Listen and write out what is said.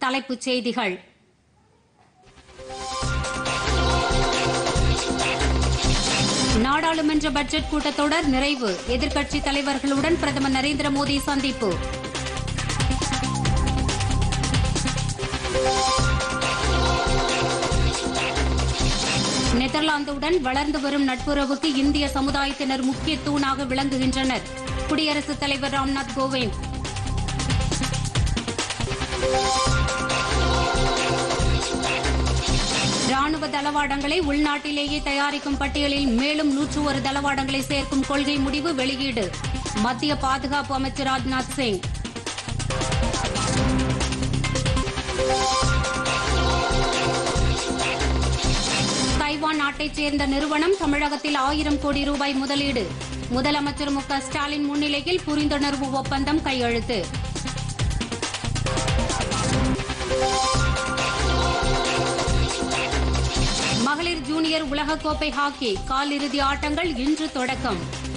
தலைப்புச் செய்திகள் நாடாளுமன்ற பட்ஜெட் கூட்டத்தொடர் நிறைவு எதிர்க்கட்சித் தலைவர்களுடன் பிரதமர் நரேந்திர மோடி சந்திப்பு நெதர்லாந்துடன் வளர்ந்து வரும் நட்புறவுக்கு இந்திய சமுதாயத்தினர் முக்கிய தூணாக விளங்குகின்றனர் குடியரசுத் தலைவர் ராம்நாத் கோவிந்த் ராணுவ தளவாடங்களை உள்நாட்டிலேயே தயாரிக்கும் பட்டியலில் மேலும் நூற்று ஒரு தளவாடங்களை சேர்க்கும் கொள்கை முடிவு வெளியீடு மத்திய பாதுகாப்பு அமைச்சர் ராஜ்நாத் சிங் தைவான் நாட்டைச் சேர்ந்த நிறுவனம் தமிழகத்தில் ஆயிரம் கோடி ரூபாய் முதலீடு முதலமைச்சர் மு க ஸ்டாலின் முன்னிலையில் புரிந்துணர்வு ஒப்பந்தம் கையெழுத்து மகளிர் ஜூனியர் உலகக்கோப்பை ஹாக்கி காலிறுதி ஆட்டங்கள் இன்று தொடக்கம்